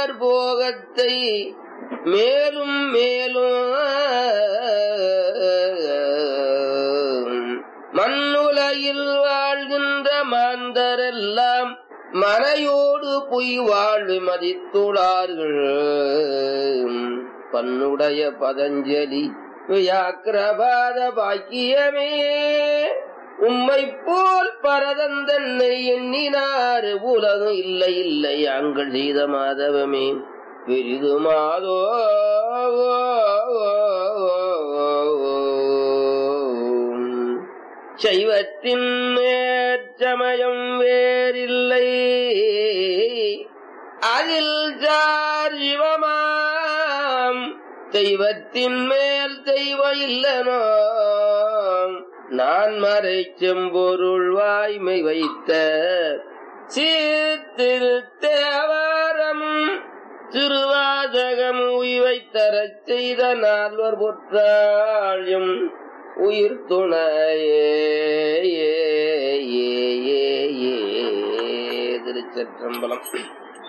மன்னர் போகத்தை மேலும் மேலும் மண்ணுலையில் வாழ்கின்ற மாந்தரெல்லாம் மனையோடு பொய் வாழ்வு மதித்துளார்கள் பன்னுடைய பதஞ்சலி வியாக்கிரபாத பாக்கியமே உம்மை போல் பரதந்தன்னை எண்ணினார் உலகம் இல்லை இல்லை அங்கள் செய்த மாதவமே பெரிது மாதோ சைவத்தின் மேற்சமயம் வேறில்லை அதில் சார் சிவமாம் தெய்வத்தின் மேல் தெய்வ இல்லனோ நான் மறை செம்பொருள் வாய்மை வைத்த சீர்திருத்தேவாரம் திருவாதகம் உய்வைத்தரச் செய்த நால்வர் புற்றாழியும் உயிர் துணையே ஏ ஏ ஏ ஏ திருச்சற்றம்பலம்